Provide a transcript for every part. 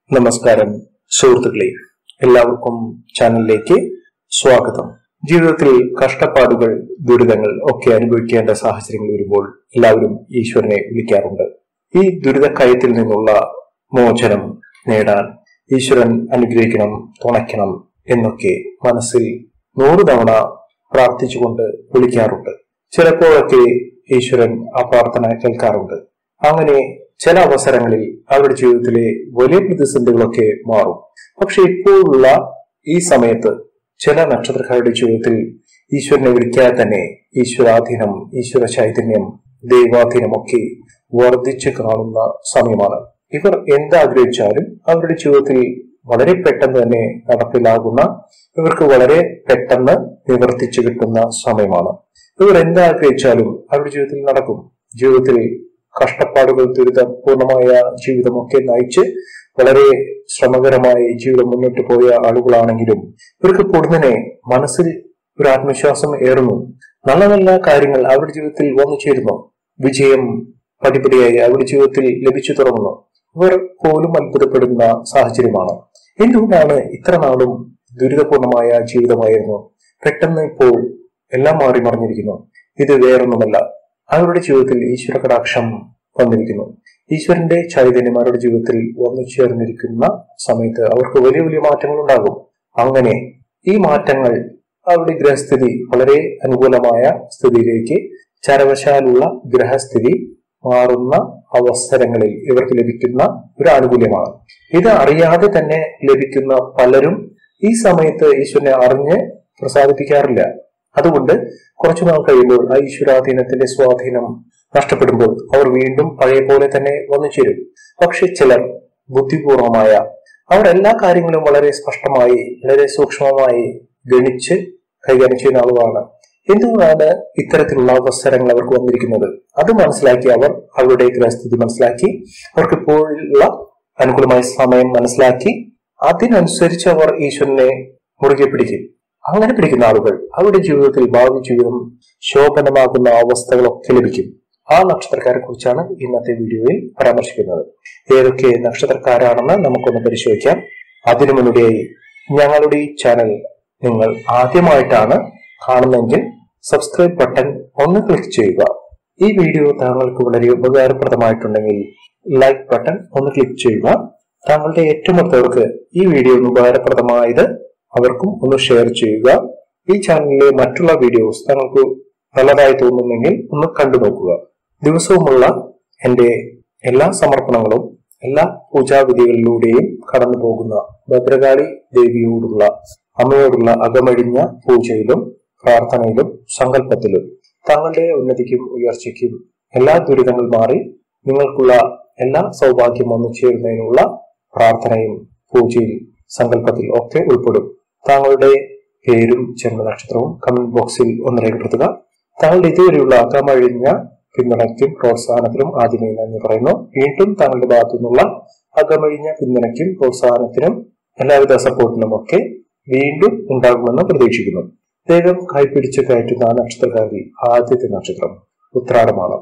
നമസ്കാരം സുഹൃത്തുക്കളെ എല്ലാവർക്കും ചാനലിലേക്ക് സ്വാഗതം ജീവിതത്തിൽ കഷ്ടപ്പാടുകൾ ദുരിതങ്ങൾ ഒക്കെ അനുഭവിക്കേണ്ട സാഹചര്യങ്ങൾ വരുമ്പോൾ എല്ലാവരും ഈശ്വരനെ വിളിക്കാറുണ്ട് ഈ ദുരിതക്കയത്തിൽ നിന്നുള്ള മോചനം നേടാൻ ഈശ്വരൻ അനുഗ്രഹിക്കണം തുണയ്ക്കണം എന്നൊക്കെ മനസ്സിൽ നൂറ് തവണ പ്രാർത്ഥിച്ചുകൊണ്ട് വിളിക്കാറുണ്ട് ചിലപ്പോഴൊക്കെ ഈശ്വരൻ ആ പ്രാർത്ഥന കേൾക്കാറുണ്ട് അങ്ങനെ ചില അവസരങ്ങളിൽ അവരുടെ ജീവിതത്തിലെ വലിയ പ്രതിസന്ധികളൊക്കെ മാറും പക്ഷെ ഇപ്പോഴുള്ള ഈ സമയത്ത് ചില നക്ഷത്രക്കാരുടെ ജീവിതത്തിൽ ഈശ്വരനെ വിളിക്കാതെ തന്നെ ഈശ്വരാധീനം ഈശ്വര ചൈതന്യം ദൈവാധീനമൊക്കെ വർദ്ധിച്ചു കാണുന്ന സമയമാണ് ഇവർ എന്താഗ്രഹിച്ചാലും അവരുടെ ജീവിതത്തിൽ വളരെ പെട്ടെന്ന് തന്നെ നടപ്പിലാകുന്ന ഇവർക്ക് വളരെ പെട്ടെന്ന് നിവർത്തിച്ചു കിട്ടുന്ന സമയമാണ് ഇവർ എന്താഗ്രഹിച്ചാലും അവരുടെ ജീവിതത്തിൽ നടക്കും ജീവിതത്തിൽ കഷ്ടപ്പാടുകൾ ദുരിതപൂർണമായ ജീവിതമൊക്കെ നയിച്ച് വളരെ ശ്രമകരമായി ജീവിതം മുന്നോട്ട് പോയ ആളുകളാണെങ്കിലും ഇവർക്ക് പൊടുന്നനെ മനസ്സിൽ ഒരു ആത്മവിശ്വാസം ഏറുന്നു നല്ല നല്ല കാര്യങ്ങൾ അവരുടെ ജീവിതത്തിൽ വന്നു ചേരുന്നു വിജയം പടിപടിയായി അവരുടെ ജീവിതത്തിൽ ലഭിച്ചു തുടങ്ങുന്നു ഇവർ പോലും അത്ഭുതപ്പെടുന്ന സാഹചര്യമാണ് എന്തുകൊണ്ടാണ് ഇത്ര നാളും ദുരിതപൂർണമായ ജീവിതമായിരുന്നു പെട്ടെന്ന് ഇപ്പോൾ എല്ലാം മാറി മറിഞ്ഞിരിക്കുന്നു ഇത് വേറൊന്നുമല്ല അവരുടെ ജീവിതത്തിൽ ഈശ്വര കടാക്ഷം വന്നിരിക്കുന്നു ഈശ്വരന്റെ ചൈതന്യം അവരുടെ ജീവിതത്തിൽ വന്നു ചേർന്നിരിക്കുന്ന സമയത്ത് അവർക്ക് വലിയ വലിയ മാറ്റങ്ങൾ ഉണ്ടാകും അങ്ങനെ ഈ മാറ്റങ്ങൾ അവരുടെ ഗ്രഹസ്ഥിതി വളരെ അനുകൂലമായ സ്ഥിതിയിലേക്ക് ചരവശാലുള്ള ഗ്രഹസ്ഥിതി മാറുന്ന അവസരങ്ങളിൽ ഇവർക്ക് ലഭിക്കുന്ന ഒരു ആനുകൂല്യമാണ് ഇത് അറിയാതെ തന്നെ ലഭിക്കുന്ന പലരും ഈ സമയത്ത് ഈശ്വരനെ അറിഞ്ഞ് പ്രസാദിപ്പിക്കാറില്ല അതുകൊണ്ട് കുറച്ചു നാൾ കഴിയുമ്പോൾ ആ ഈശ്വരാധീനത്തിന്റെ സ്വാധീനം നഷ്ടപ്പെടുമ്പോൾ അവർ വീണ്ടും പഴയ പോലെ തന്നെ വന്നു ചേരും പക്ഷെ ചിലർ ബുദ്ധിപൂർവമായ അവർ എല്ലാ കാര്യങ്ങളും വളരെ സ്പഷ്ടമായി വളരെ സൂക്ഷ്മമായി ഗണിച്ച് കൈകാര്യം ചെയ്യുന്ന ആളുകളാണ് എന്തുകൊണ്ടാണ് ഇത്തരത്തിലുള്ള അവസരങ്ങൾ അവർക്ക് വന്നിരിക്കുന്നത് അത് മനസ്സിലാക്കി അവർ അവരുടെ ഗ്രഹസ്ഥിതി മനസ്സിലാക്കി അവർക്ക് ഇപ്പോഴുള്ള അനുകൂലമായ സമയം മനസ്സിലാക്കി അതിനനുസരിച്ച് അവർ ഈശ്വരനെ മുറുകെ പിടിക്കും അങ്ങനെ പിടിക്കുന്ന ആളുകൾ അവരുടെ ജീവിതത്തിൽ ഭാവി ജീവിതം ശോഭനമാകുന്ന അവസ്ഥകളൊക്കെ ലഭിക്കും ആ നക്ഷത്രക്കാരെ കുറിച്ചാണ് ഇന്നത്തെ വീഡിയോയിൽ പരാമർശിക്കുന്നത് ഏതൊക്കെ നക്ഷത്രക്കാരാണെന്ന് നമുക്കൊന്ന് പരിശോധിക്കാം അതിനു മുന്നോടിയായി ഞങ്ങളുടെ ഈ ചാനൽ നിങ്ങൾ ആദ്യമായിട്ടാണ് കാണുന്നതെങ്കിൽ സബ്സ്ക്രൈബ് ബട്ടൺ ഒന്ന് ക്ലിക്ക് ചെയ്യുക ഈ വീഡിയോ താങ്കൾക്ക് വളരെ ഉപകാരപ്രദമായിട്ടുണ്ടെങ്കിൽ ലൈക്ക് ബട്ടൺ ഒന്ന് ക്ലിക്ക് ചെയ്യുക താങ്കളുടെ ഏറ്റവും അടുത്തവർക്ക് ഈ വീഡിയോ ഒന്ന് ഉപകാരപ്രദമായത് അവർക്കും ഒന്ന് ഷെയർ ചെയ്യുക ഈ ചാനലിലെ മറ്റുള്ള വീഡിയോസ് താങ്കൾക്ക് നല്ലതായി തോന്നുന്നെങ്കിൽ ഒന്ന് കണ്ടു നോക്കുക ദിവസവുമുള്ള എന്റെ എല്ലാ സമർപ്പണങ്ങളും എല്ലാ പൂജാവിധികളിലൂടെയും കടന്നു പോകുന്ന ഭദ്രകാളി ദേവിയോടുള്ള അമ്മയോടുള്ള അകമഴിഞ്ഞ പൂജയിലും പ്രാർത്ഥനയിലും സങ്കല്പത്തിലും താങ്കളുടെ ഉന്നതിക്കും ഉയർച്ചയ്ക്കും എല്ലാ ദുരിതങ്ങൾ മാറി നിങ്ങൾക്കുള്ള എല്ലാ സൗഭാഗ്യം വന്നു ചേരുന്നതിനുള്ള പ്രാർത്ഥനയും പൂജയിൽ സങ്കല്പത്തിൽ ഒക്കെ ഉൾപ്പെടും താങ്കളുടെ പേരും ജന്മനക്ഷത്രവും കമന്റ് ബോക്സിൽ ഒന്ന് രേഖപ്പെടുത്തുക താങ്കളുടെ ഇതുവരെയുള്ള അകമഴിഞ്ഞ പിന്തുണയ്ക്കും പ്രോത്സാഹനത്തിനും ആദ്യമേ നന്ദി പറയുന്നു വീണ്ടും താങ്കളുടെ ഭാഗത്തു നിന്നുള്ള അകമഴിഞ്ഞ പിന്തുണയ്ക്കും പ്രോത്സാഹനത്തിനും എല്ലാവിധ സപ്പോർട്ടിനും ഒക്കെ വീണ്ടും ഉണ്ടാകുമെന്ന് പ്രതീക്ഷിക്കുന്നു ദൈവം കൈപിടിച്ച് കയറ്റുന്ന നക്ഷത്രക്കാരിൽ ആദ്യത്തെ നക്ഷത്രം ഉത്രാടമാണ്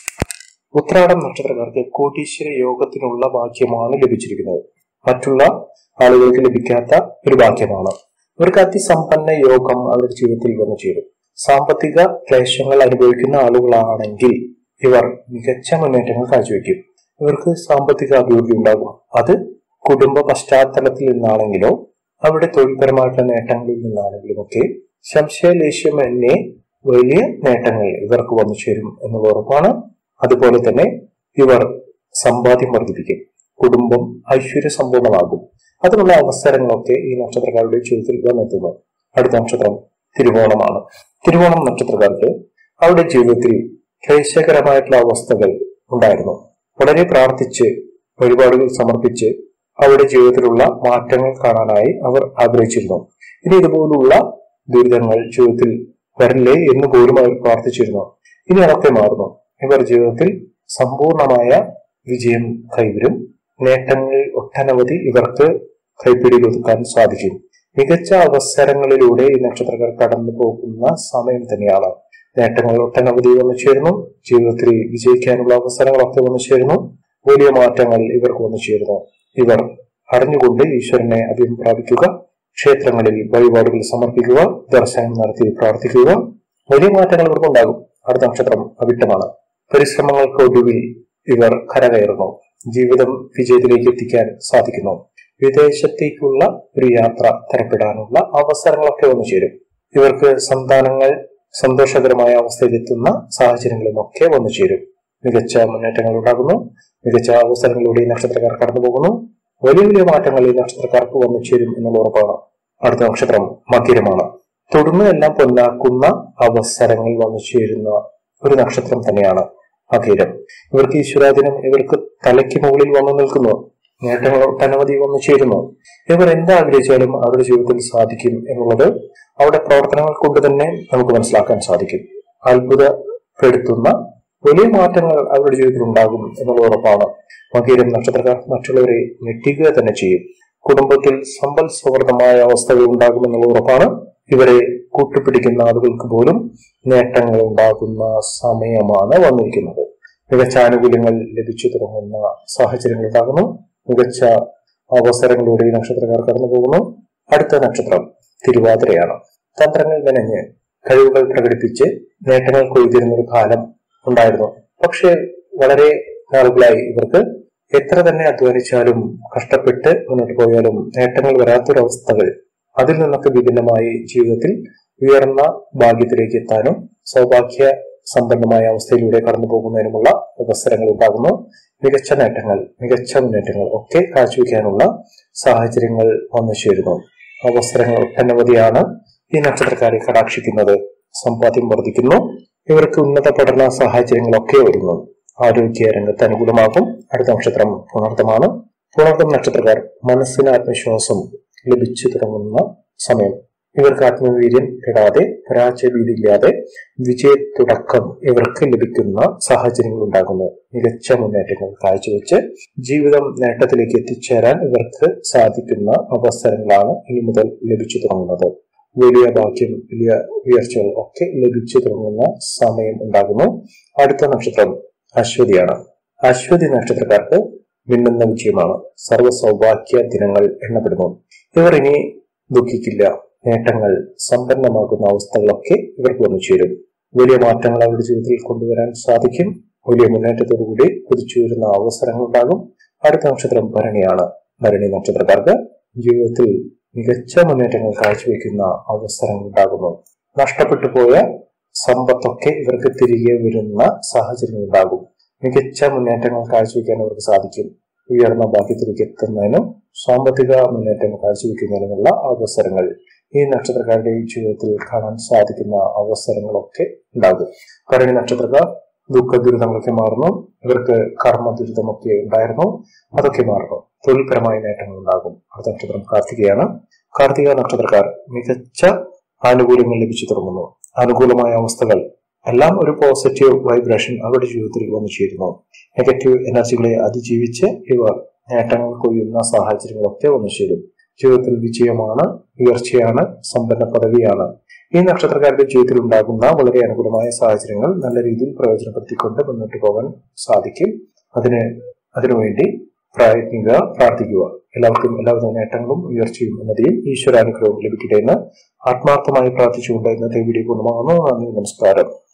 ഉത്രാടം നക്ഷത്രക്കാർക്ക് കോടീശ്വര യോഗത്തിനുള്ള ഭാഗ്യമാണ് ലഭിച്ചിരിക്കുന്നത് മറ്റുള്ള ആളുകൾക്ക് ലഭിക്കാത്ത ഒരു ഭാഗ്യമാണ് ഇവർക്ക് അതിസമ്പന്ന യോഗം അവരുടെ ജീവിതത്തിൽ വന്നു ചേരും സാമ്പത്തിക ക്ലേശങ്ങൾ അനുഭവിക്കുന്ന ആളുകളാണെങ്കിൽ ഇവർ മികച്ച മുന്നേറ്റങ്ങൾ കാഴ്ചവെക്കും ഇവർക്ക് സാമ്പത്തിക അഭിവൃദ്ധി ഉണ്ടാകും അത് കുടുംബ പശ്ചാത്തലത്തിൽ നിന്നാണെങ്കിലോ അവരുടെ തൊഴിൽപരമായിട്ടുള്ള നേട്ടങ്ങളിൽ നിന്നാണെങ്കിലും ഒക്കെ സംശയലേശ്യമന്യേ വലിയ നേട്ടങ്ങൾ ഇവർക്ക് വന്നു ചേരും എന്നുള്ള ഉറപ്പാണ് അതുപോലെ തന്നെ ഇവർ സമ്പാദ്യം വർദ്ധിപ്പിക്കും കുടുംബം ഐശ്വര്യ സമ്പൂർണമാകും അതിനുള്ള അവസരങ്ങളൊക്കെ ഈ നക്ഷത്രക്കാരുടെ ജീവിതത്തിൽ വന്നെത്തുന്നു അടുത്ത നക്ഷത്രം തിരുവോണമാണ് തിരുവോണം നക്ഷത്രക്കാർക്ക് അവരുടെ ജീവിതത്തിൽ ക്ലേശകരമായിട്ടുള്ള അവസ്ഥകൾ ഉണ്ടായിരുന്നു വളരെ പ്രാർത്ഥിച്ച് വഴിപാടുകൾ സമർപ്പിച്ച് അവരുടെ ജീവിതത്തിലുള്ള മാറ്റങ്ങൾ കാണാനായി അവർ ആഗ്രഹിച്ചിരുന്നു ഇനി ഇതുപോലുള്ള ദുരിതങ്ങൾ ജീവിതത്തിൽ വരില്ലേ എന്ന് പോലും അവർ പ്രാർത്ഥിച്ചിരുന്നു ഇനി അതൊക്കെ മാറുന്നു ഇവർ ജീവിതത്തിൽ സമ്പൂർണമായ വിജയം കൈവരും നേട്ടങ്ങൾ ഒട്ടനവധി ഇവർക്ക് കൈപ്പിടിയിൽ ഒതുക്കാൻ സാധിക്കും മികച്ച അവസരങ്ങളിലൂടെ ഈ നക്ഷത്രക്കാർ കടന്നു പോകുന്ന സമയം തന്നെയാണ് നേട്ടങ്ങൾ ഒട്ടനവധി വന്നു ചേരുന്നു ജീവിതത്തിൽ വിജയിക്കാനുള്ള അവസരങ്ങളൊക്കെ വന്നു ചേരുന്നു വലിയ മാറ്റങ്ങൾ ഇവർക്ക് വന്നു ചേരുന്നു ഇവർ അറിഞ്ഞുകൊണ്ട് ഈശ്വരനെ അഭയം പ്രാപിക്കുക ക്ഷേത്രങ്ങളിൽ വഴിപാടുകൾ സമർപ്പിക്കുക ദർശനം നടത്തി പ്രാർത്ഥിക്കുക വലിയ മാറ്റങ്ങൾ ഇവർക്കുണ്ടാകും അടുത്ത നക്ഷത്രം അവിട്ടമാണ് പരിശ്രമങ്ങൾക്ക് ഒടുവിൽ ഇവർ കരകയറുന്നു ജീവിതം വിജയത്തിലേക്ക് എത്തിക്കാൻ സാധിക്കുന്നു വിദേശത്തേക്കുള്ള ഒരു യാത്ര തരപ്പെടാനുള്ള അവസരങ്ങളൊക്കെ വന്നു ചേരും ഇവർക്ക് സന്താനങ്ങൾ സന്തോഷകരമായ അവസ്ഥയിലെത്തുന്ന സാഹചര്യങ്ങളും ഒക്കെ വന്നു ചേരും മികച്ച മുന്നേറ്റങ്ങൾ ഉണ്ടാകുന്നു മികച്ച അവസരങ്ങളിലൂടെ ഈ നക്ഷത്രക്കാർ കടന്നു പോകുന്നു വലിയ വലിയ മാറ്റങ്ങൾ ഈ നക്ഷത്രക്കാർക്ക് വന്നു ചേരും എന്നുള്ള ഉറപ്പാണ് അടുത്ത നക്ഷത്രം മകരമാണ് തുടർന്ന് എല്ലാം പൊന്നാക്കുന്ന അവസരങ്ങൾ വന്നു ചേരുന്ന ഒരു നക്ഷത്രം തന്നെയാണ് മകരം ഇവർക്ക് ഈശ്വരാധീനം ഇവർക്ക് തലയ്ക്ക് മുകളിൽ വന്നു നിൽക്കുന്നു നേട്ടങ്ങൾ ഒട്ടനവധി വന്നു ചേരുന്നു ഇവർ എന്താഗ്രഹിച്ചാലും അവരുടെ ജീവിതത്തിൽ സാധിക്കും എന്നുള്ളത് അവരുടെ പ്രവർത്തനങ്ങൾ കൊണ്ട് തന്നെ നമുക്ക് മനസ്സിലാക്കാൻ സാധിക്കും അത്ഭുതപ്പെടുത്തുന്ന വലിയ മാറ്റങ്ങൾ അവരുടെ ജീവിതത്തിൽ ഉണ്ടാകും എന്നുള്ള ഉറപ്പാണ് മകീരം നക്ഷത്രക്കാർ മറ്റുള്ളവരെ ഞെട്ടിക്കുക തന്നെ ചെയ്യും കുടുംബത്തിൽ സമ്പൽ സൗഹൃദമായ അവസ്ഥകൾ ഉണ്ടാകുമെന്നുള്ള ഉറപ്പാണ് ഇവരെ കൂട്ടുപിടിക്കുന്ന ആളുകൾക്ക് പോലും നേട്ടങ്ങൾ ഉണ്ടാകുന്ന സമയമാണ് വന്നിരിക്കുന്നത് മികച്ച ആനുകൂല്യങ്ങൾ ലഭിച്ചു തുടങ്ങുന്ന സാഹചര്യങ്ങൾ ഉണ്ടാകുന്നു മികച്ച അവസരങ്ങളിലൂടെ ഈ നക്ഷത്രക്കാർ കടന്നു പോകുന്നു അടുത്ത നക്ഷത്രം തിരുവാതിരയാണ് തന്ത്രങ്ങൾ മെനഞ്ഞ് കഴിവുകൾ പ്രകടിപ്പിച്ച് നേട്ടങ്ങൾ കൊയ്തിരുന്ന ഒരു കാലം ഉണ്ടായിരുന്നു പക്ഷേ വളരെ നാളുകളായി ഇവർക്ക് എത്ര തന്നെ അധ്വാനിച്ചാലും കഷ്ടപ്പെട്ട് മുന്നോട്ട് പോയാലും നേട്ടങ്ങൾ വരാത്തൊരവസ്ഥകൾ അതിൽ നിന്നൊക്കെ വിഭിന്നമായി ജീവിതത്തിൽ ഉയർന്ന ഭാഗ്യത്തിലേക്ക് എത്താനും സൗഭാഗ്യ സമ്പന്നമായ അവസ്ഥയിലൂടെ കടന്നു പോകുന്നതിനുമുള്ള അവസരങ്ങൾ ഉണ്ടാകുന്നു മികച്ച നേട്ടങ്ങൾ മികച്ച മുന്നേറ്റങ്ങൾ ഒക്കെ കാഴ്ചവെക്കാനുള്ള സാഹചര്യങ്ങൾ വന്നു ചേരുന്നു അവസരങ്ങൾ ഒട്ടനവധിയാണ് ഈ നക്ഷത്രക്കാരെ കടാക്ഷിക്കുന്നത് സമ്പാദ്യം വർദ്ധിക്കുന്നു ഇവർക്ക് ഉന്നത പഠന സാഹചര്യങ്ങളൊക്കെ ഒരുങ്ങും ആരോഗ്യ രംഗത്ത് അനുകൂലമാകും അടുത്ത നക്ഷത്രം പുണർത്തമാണ് പുണർത്തം നക്ഷത്രക്കാർ മനസ്സിന് ആത്മവിശ്വാസം ലഭിച്ചു തുടങ്ങുന്ന സമയം ഇവർക്ക് ആത്മവീര്യം കെടാതെ പരാജയഭീതിയില്ലാതെ വിജയ തുടക്കം ഇവർക്ക് ലഭിക്കുന്ന സാഹചര്യങ്ങൾ ഉണ്ടാകുന്നു മികച്ച മുന്നേറ്റങ്ങൾ കാഴ്ചവെച്ച് ജീവിതം നേട്ടത്തിലേക്ക് എത്തിച്ചേരാൻ ഇവർക്ക് സാധിക്കുന്ന അവസരങ്ങളാണ് ഇനി മുതൽ ലഭിച്ചു തുടങ്ങുന്നത് വലിയ ഭാഗ്യം വലിയ ഉയർച്ചകൾ ഒക്കെ ലഭിച്ചു തുടങ്ങുന്ന സമയം ഉണ്ടാകുന്നു അടുത്ത നക്ഷത്രം അശ്വതിയാണ് അശ്വതി നക്ഷത്രക്കാർക്ക് മിന്നുന്ന വിജയമാണ് സർവ്വ സൗഭാഗ്യ ദിനങ്ങൾ എണ്ണപ്പെടുന്നു ഇവർ ഇനി ദുഃഖിക്കില്ല നേട്ടങ്ങൾ സമ്പന്നമാകുന്ന അവസ്ഥകളൊക്കെ ഇവർക്ക് വന്നു ചേരും വലിയ മാറ്റങ്ങൾ അവരുടെ ജീവിതത്തിൽ കൊണ്ടുവരാൻ സാധിക്കും വലിയ മുന്നേറ്റത്തോടുകൂടി കുതിച്ചുയരുന്ന അവസരങ്ങൾ ഉണ്ടാകും അടുത്ത നക്ഷത്രം ഭരണിയാണ് ഭരണി നക്ഷത്രക്കാർക്ക് ജീവിതത്തിൽ മികച്ച മുന്നേറ്റങ്ങൾ കാഴ്ചവെക്കുന്ന അവസരങ്ങൾ ഉണ്ടാകുന്നു നഷ്ടപ്പെട്ടു പോയ സമ്പത്തൊക്കെ ഇവർക്ക് തിരികെ വരുന്ന സാഹചര്യങ്ങൾ ഉണ്ടാകും മികച്ച മുന്നേറ്റങ്ങൾ കാഴ്ചവെക്കാൻ അവർക്ക് സാധിക്കും ഉയർന്ന ഭാഗ്യത്തിലേക്ക് എത്തുന്നതിനും സാമ്പത്തിക മുന്നേറ്റം കാഴ്ചവെക്കുന്നതിനുമുള്ള അവസരങ്ങൾ ഈ നക്ഷത്രക്കാരുടെ ജീവിതത്തിൽ കാണാൻ സാധിക്കുന്ന അവസരങ്ങളൊക്കെ ഉണ്ടാകും ഭരണി നക്ഷത്രക്കാർ ദുഃഖ ദുരിതങ്ങളൊക്കെ മാറുന്നു ഇവർക്ക് കർമ്മ ദുരിതമൊക്കെ ഉണ്ടായിരുന്നു അതൊക്കെ മാറുന്നു തൊഴിൽപരമായ നേട്ടങ്ങൾ ഉണ്ടാകും അടുത്ത നക്ഷത്രം കാർത്തികയാണ് കാർത്തിക നക്ഷത്രക്കാർ മികച്ച ആനുകൂല്യങ്ങൾ ലഭിച്ചു തുടങ്ങുന്നു അനുകൂലമായ അവസ്ഥകൾ എല്ലാം ഒരു പോസിറ്റീവ് വൈബ്രേഷൻ അവരുടെ ജീവിതത്തിൽ വന്നു ചേരുന്നു നെഗറ്റീവ് എനർജികളെ അതിജീവിച്ച് ഇവർ നേട്ടങ്ങൾ കൊയ്യുന്ന സാഹചര്യങ്ങളൊക്കെ വന്നു ചേരും ജീവിതത്തിൽ വിജയമാണ് ഉയർച്ചയാണ് സമ്പന്ന പദവിയാണ് ഈ നക്ഷത്രക്കാരുടെ ജീവിതത്തിൽ ഉണ്ടാകുന്ന വളരെ അനുകൂലമായ സാഹചര്യങ്ങൾ നല്ല രീതിയിൽ പ്രയോജനപ്പെടുത്തിക്കൊണ്ട് മുന്നോട്ട് പോകാൻ സാധിക്കും അതിന് അതിനുവേണ്ടി പ്രയത്നിക്കുക പ്രാർത്ഥിക്കുക എല്ലാവർക്കും എല്ലാവിധ നേട്ടങ്ങളും ഉയർച്ചയും ഉന്നതിയും ഈശ്വരാനുഗ്രഹവും ലഭിക്കട്ടെ എന്ന് ആത്മാർത്ഥമായി പ്രാർത്ഥിച്ചുകൊണ്ട് ഇന്നത്തെ വീഡിയോ കൊണ്ടുപോകുന്നു നന്ദി നമസ്കാരം